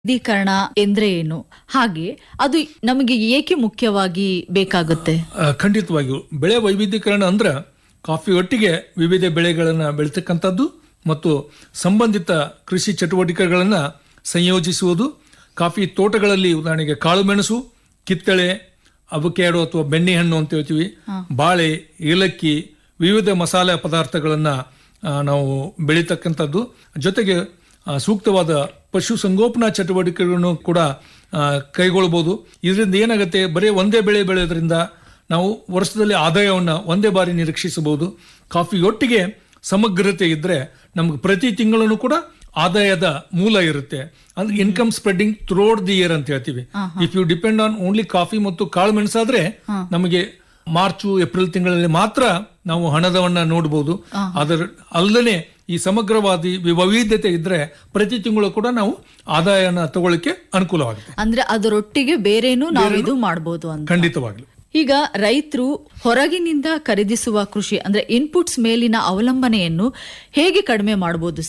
ವೈವಿಧ್ಯೀಕರಣ ಎಂದ್ರೆ ಏನು ಹಾಗೆ ಅದು ನಮಗೆ ಏಕೆ ಮುಖ್ಯವಾಗಿ ಬೇಕಾಗುತ್ತೆ ಆ, ಖಂಡಿತವಾಗಿಯೂ ಬೆಳೆ ವೈವಿಧ್ಯೀಕರಣ ಅಂದ್ರೆ ಕಾಫಿ ಒಟ್ಟಿಗೆ ವಿವಿಧ ಬೆಳೆಗಳನ್ನು ಬೆಳೀತಕ್ಕಂಥದ್ದು ಮತ್ತು ಸಂಬಂಧಿತ ಕೃಷಿ ಚಟುವಟಿಕೆಗಳನ್ನು ಸಂಯೋಜಿಸುವುದು ಕಾಫಿ ತೋಟಗಳಲ್ಲಿ ಉದಾಹರಣೆಗೆ ಕಾಳುಮೆಣಸು ಕಿತ್ತಳೆ ಅವಕ್ಯಾಡೋ ಅಥವಾ ಬೆಣ್ಣೆಹಣ್ಣು ಅಂತ ಹೇಳ್ತೀವಿ ಬಾಳೆ ಏಲಕ್ಕಿ ವಿವಿಧ ಮಸಾಲೆ ಪದಾರ್ಥಗಳನ್ನು ನಾವು ಬೆಳೀತಕ್ಕಂಥದ್ದು ಜೊತೆಗೆ ಆ, ಸೂಕ್ತವಾದ ಪಶು ಸಂಗೋಪನಾ ಚಟುವಟಿಕೆಗಳನ್ನು ಕೂಡ ಆ, ಕೈಗೊಳ್ಬೋದು ಇದರಿಂದ ಏನಾಗುತ್ತೆ ಬರೀ ಒಂದೇ ಬೆಳೆ ಬೆಳೆಯೋದ್ರಿಂದ ನಾವು ವರ್ಷದಲ್ಲಿ ಆದಾಯವನ್ನು ಒಂದೇ ಬಾರಿ ನಿರೀಕ್ಷಿಸಬಹುದು ಕಾಫಿ ಒಟ್ಟಿಗೆ ಸಮಗ್ರತೆ ಇದ್ರೆ ನಮ್ಗೆ ಪ್ರತಿ ತಿಂಗಳೂ ಕೂಡ ಆದಾಯದ ಮೂಲ ಇರುತ್ತೆ ಅಂದ್ರೆ income spreading throughout the year ಅಂತ ಹೇಳ್ತೀವಿ if you depend on only coffee ಮತ್ತು ಕಾಳು ಮೆಣಸಾದ್ರೆ ನಮಗೆ ಮಾರ್ಚು ಏಪ್ರಿಲ್ ತಿಂಗಳಲ್ಲಿ ಮಾತ್ರ ನಾವು ಹಣದವನ್ನ ನೋಡಬಹುದು ಅದರ ಅಲ್ಲದೆ ಈ ಸಮಗ್ರವಾದಿ ವಿ- ವೈವಿಧ್ಯತೆ ಇದ್ರೆ ಪ್ರತಿ ತಿಂಗಳು ಕೂಡ ನಾವು ಆದಾಯನ ತಗೊಳ್ಳಿಕ್ಕೆ ಅನುಕೂಲವಾಗುತ್ತೆ ಅಂದ್ರೆ ಅದರೊಟ್ಟಿಗೆ ಬೇರೇನು ನಾವಿದು ಮಾಡಬಹುದು ಅಂತ ಖಂಡಿತವಾಗ್ಲು ಈಗ ರೈತರು ಹೊರಗಿನಿಂದ ಖರೀದಿಸುವ ಕೃಷಿ ಅಂದ್ರೆ ಇನ್ಪುಟ್ಸ್ ಮೇಲಿನ ಅವಲಂಬನೆಯನ್ನು ಹೇಗೆ ಕಡಿಮೆ ಮಾಡಬಹುದು